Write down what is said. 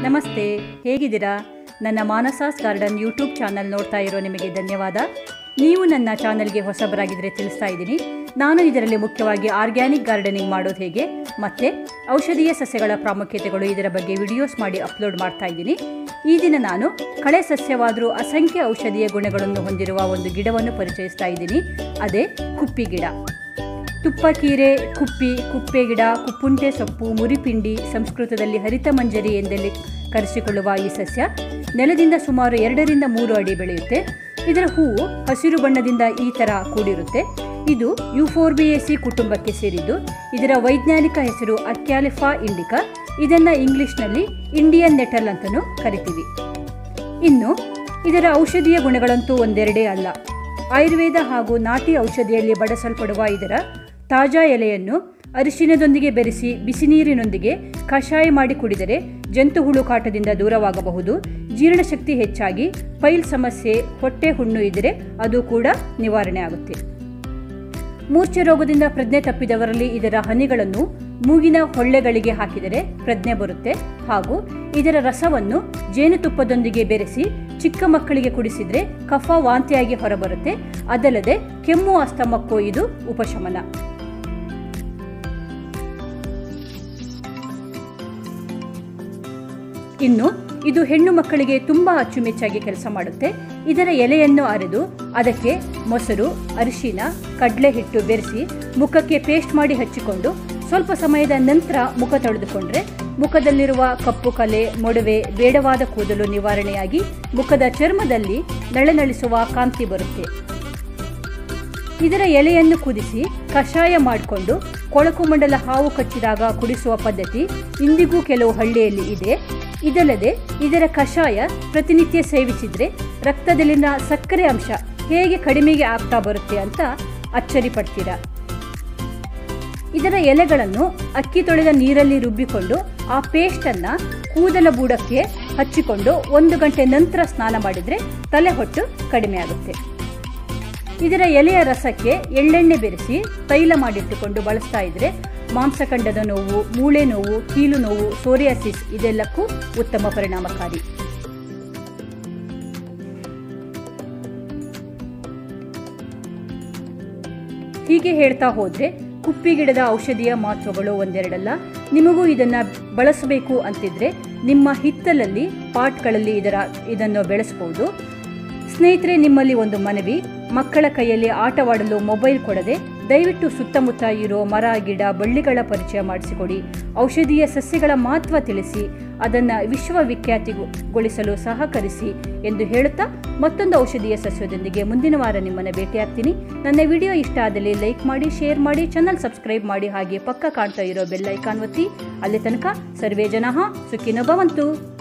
ನಮಸ್ತೆ ಹೇಗಿದ್ದೀರಾ ನನ್ನ ಮಾನಸಾಸ್ ಗಾರ್ಡನ್ ಯೂಟ್ಯೂಬ್ ಚಾನಲ್ ನೋಡ್ತಾ ಇರೋ ನಿಮಗೆ ಧನ್ಯವಾದ ನೀವು ನನ್ನ ಚಾನಲ್ಗೆ ಹೊಸಬರಾಗಿದ್ದರೆ ತಿಳಿಸ್ತಾ ಇದ್ದೀನಿ ನಾನು ಇದರಲ್ಲಿ ಮುಖ್ಯವಾಗಿ ಆರ್ಗ್ಯಾನಿಕ್ ಗಾರ್ಡನಿಂಗ್ ಮಾಡೋದು ಹೇಗೆ ಮತ್ತು ಔಷಧೀಯ ಸಸ್ಯಗಳ ಪ್ರಾಮುಖ್ಯತೆಗಳು ಇದರ ಬಗ್ಗೆ ವಿಡಿಯೋಸ್ ಮಾಡಿ ಅಪ್ಲೋಡ್ ಮಾಡ್ತಾ ಇದ್ದೀನಿ ಈ ದಿನ ನಾನು ಕಳೆ ಸಸ್ಯವಾದರೂ ಅಸಂಖ್ಯ ಔಷಧೀಯ ಗುಣಗಳನ್ನು ಹೊಂದಿರುವ ಒಂದು ಗಿಡವನ್ನು ಪರಿಚಯಿಸ್ತಾ ಇದ್ದೀನಿ ಅದೇ ಕುಪ್ಪಿ ಗಿಡ ತುಪ್ಪಕೀರೆ ಕುಪ್ಪಿ ಕುಪ್ಪೆ ಗಿಡ ಕುಪ್ಪುಂಟೆ ಸೊಪ್ಪು ಮುರಿಪಿಂಡಿ ಸಂಸ್ಕೃತದಲ್ಲಿ ಹರಿತ ಮಂಜರಿ ಎಂದಲ್ಲಿ ಕರೆಸಿಕೊಳ್ಳುವ ಈ ಸಸ್ಯ ನೆಲದಿಂದ ಸುಮಾರು ಎರಡರಿಂದ ಮೂರು ಅಡಿ ಬೆಳೆಯುತ್ತೆ ಇದರ ಹೂವು ಹಸಿರು ಬಣ್ಣದಿಂದ ಈ ಥರ ಕೂಡಿರುತ್ತೆ ಇದು ಯುಫೋರ್ಬಿಯೇಸಿ ಕುಟುಂಬಕ್ಕೆ ಸೇರಿದ್ದು ಇದರ ವೈಜ್ಞಾನಿಕ ಹೆಸರು ಅಕ್ಯಾಲಿಫಾ ಇಂಡಿಕಾ ಇದನ್ನು ಇಂಗ್ಲಿಷ್ನಲ್ಲಿ ಇಂಡಿಯನ್ ನೆಟಲ್ ಅಂತಲೂ ಕರಿತೀವಿ ಇನ್ನು ಇದರ ಔಷಧೀಯ ಗುಣಗಳಂತೂ ಒಂದೆರಡೇ ಅಲ್ಲ ಆಯುರ್ವೇದ ಹಾಗೂ ನಾಟಿ ಔಷಧಿಯಲ್ಲಿ ಬಳಸಲ್ಪಡುವ ಇದರ ತಾಜಾ ಎಲೆಯನ್ನು ಅರಿಶಿನದೊಂದಿಗೆ ಬೆರೆಸಿ ಬಿಸಿ ನೀರಿನೊಂದಿಗೆ ಕಷಾಯ ಮಾಡಿ ಕುಡಿದರೆ ಜಂತು ಹುಳು ಕಾಟದಿಂದ ದೂರವಾಗಬಹುದು ಜೀರ್ಣಶಕ್ತಿ ಹೆಚ್ಚಾಗಿ ಪೈಲ್ ಸಮಸ್ಯೆ ಹೊಟ್ಟೆ ಹುಣ್ಣು ಇದ್ದರೆ ಅದು ಕೂಡ ನಿವಾರಣೆ ಆಗುತ್ತೆ ಮೂರ್ಛೆ ರೋಗದಿಂದ ಪ್ರಜ್ಞೆ ತಪ್ಪಿದವರಲ್ಲಿ ಇದರ ಹನಿಗಳನ್ನು ಮೂಗಿನ ಹೊಳ್ಳೆಗಳಿಗೆ ಹಾಕಿದರೆ ಪ್ರಜ್ಞೆ ಬರುತ್ತೆ ಹಾಗೂ ಇದರ ರಸವನ್ನು ಜೇನುತುಪ್ಪದೊಂದಿಗೆ ಬೆರೆಸಿ ಚಿಕ್ಕ ಮಕ್ಕಳಿಗೆ ಕುಡಿಸಿದರೆ ಕಫ ವಾಂತಿಯಾಗಿ ಹೊರಬರುತ್ತೆ ಅದಲ್ಲದೆ ಕೆಮ್ಮು ಅಸ್ತಮಕ್ಕೂ ಇದು ಉಪಶಮನ ಇನ್ನು ಇದು ಹೆಣ್ಣು ಮಕ್ಕಳಿಗೆ ತುಂಬ ಅಚ್ಚುಮೆಚ್ಚಾಗಿ ಕೆಲಸ ಮಾಡುತ್ತೆ ಇದರ ಎಲೆಯನ್ನು ಅರೆದು ಅದಕ್ಕೆ ಮೊಸರು ಅರಿಶಿನ ಕಡಲೆ ಹಿಟ್ಟು ಬೆರೆಸಿ ಮುಖಕ್ಕೆ ಪೇಸ್ಟ್ ಮಾಡಿ ಹಚ್ಚಿಕೊಂಡು ಸ್ವಲ್ಪ ಸಮಯದ ನಂತರ ಮುಖ ತೊಳೆದುಕೊಂಡ್ರೆ ಮುಖದಲ್ಲಿರುವ ಕಪ್ಪು ಕಲೆ ಮೊಡವೆ ಬೇಡವಾದ ಕೂದಲು ನಿವಾರಣೆಯಾಗಿ ಮುಖದ ಚರ್ಮದಲ್ಲಿ ನಳನಳಿಸುವ ಕಾಂತಿ ಬರುತ್ತೆ ಇದರ ಎಲೆಯನ್ನು ಕುದಿಸಿ ಕಷಾಯ ಮಾಡಿಕೊಂಡು ಕೊಳಕು ಮಂಡಲ ಹಾವು ಕಚ್ಚಿದಾಗ ಕುಡಿಸುವ ಪದ್ಧತಿ ಇಂದಿಗೂ ಕೆಲವು ಹಳ್ಳಿಯಲ್ಲಿ ಇದೆ ಇದಲ್ಲದೆ ಇದರ ಕಷಾಯ ಪ್ರತಿನಿತ್ಯ ಸೇವಿಸಿದರೆ ರಕ್ತದಲ್ಲಿನ ಸಕ್ಕರೆ ಅಂಶ ಹೇಗೆ ಕಡಿಮೆಗೆ ಆಗ್ತಾ ಬರುತ್ತೆ ಅಂತ ಅಚ್ಚರಿ ಪಡ್ತೀರಾ ಇದರ ಎಲೆಗಳನ್ನು ಅಕ್ಕಿ ತೊಳೆದ ನೀರಲ್ಲಿ ರುಬ್ಬಿಕೊಂಡು ಆ ಪೇಸ್ಟನ್ನು ಕೂದಲ ಬೂಡಕ್ಕೆ ಹಚ್ಚಿಕೊಂಡು ಒಂದು ಗಂಟೆ ನಂತರ ಸ್ನಾನ ಮಾಡಿದರೆ ತಲೆ ಹೊಟ್ಟು ಕಡಿಮೆ ಆಗುತ್ತೆ ಇದರ ಎಲೆಯ ರಸಕ್ಕೆ ಎಳ್ಳೆಣ್ಣೆ ಬೆರೆಸಿ ತೈಲ ಮಾಡಿಟ್ಟುಕೊಂಡು ಬಳಸ್ತಾ ಇದ್ರೆ ಮಾಂಸಖಂಡದ ನೋವು ಮೂಳೆ ನೋವು ಕೀಲು ನೋವು ಸೋರಿಯಾಸಿಸ್ ಇದೆಲ್ಲಕ್ಕೂ ಉತ್ತಮ ಪರಿಣಾಮಕಾರಿ ಹೀಗೆ ಹೇಳ್ತಾ ಹೋದ್ರೆ ಕುಪ್ಪಿ ಗಿಡದ ಔಷಧಿಯ ಮಹತ್ವಗಳು ಒಂದೆರಡಲ್ಲ ನಿಮಗೂ ಇದನ್ನ ಬಳಸಬೇಕು ಅಂತಿದ್ರೆ ನಿಮ್ಮ ಹಿತ್ತಲಲ್ಲಿ ಪಾಟ್ಗಳಲ್ಲಿ ಇದರ ಇದನ್ನು ಬೆಳೆಸಬಹುದು ಸ್ನೇಹಿತರೆ ನಿಮ್ಮಲ್ಲಿ ಒಂದು ಮನವಿ ಮಕ್ಕಳ ಕೈಯಲ್ಲಿ ಆಟವಾಡಲು ಮೊಬೈಲ್ ಕೊಡದೆ ದಯವಿಟ್ಟು ಸುತ್ತಮುತ್ತ ಇರೋ ಮರ ಗಿಡ ಬಳ್ಳಿಗಳ ಪರಿಚಯ ಮಾಡಿಸಿಕೊಡಿ ಔಷಧೀಯ ಸಸ್ಯಗಳ ಮಹತ್ವ ತಿಳಿಸಿ ಅದನ್ನು ವಿಶ್ವವಿಖ್ಯಾತಿಗೊಳಿಸಲು ಸಹಕರಿಸಿ ಎಂದು ಹೇಳುತ್ತಾ ಮತ್ತೊಂದು ಔಷಧೀಯ ಸಸ್ಯದೊಂದಿಗೆ ಮುಂದಿನ ವಾರ ನಿಮ್ಮನ್ನು ಭೇಟಿಯಾಗ್ತೀನಿ ನನ್ನ ವಿಡಿಯೋ ಇಷ್ಟ ಆದಲ್ಲಿ ಲೈಕ್ ಮಾಡಿ ಶೇರ್ ಮಾಡಿ ಚಾನಲ್ ಸಬ್ಸ್ಕ್ರೈಬ್ ಮಾಡಿ ಹಾಗೆ ಪಕ್ಕ ಕಾಣ್ತಾ ಇರೋ ಬೆಲ್ ಐಕಾನ್ ಒತ್ತಿ ಅಲ್ಲಿ ತನಕ ಸರ್ವೇ ಜನಃ ಸುಖಿನೋ ಭವಂತು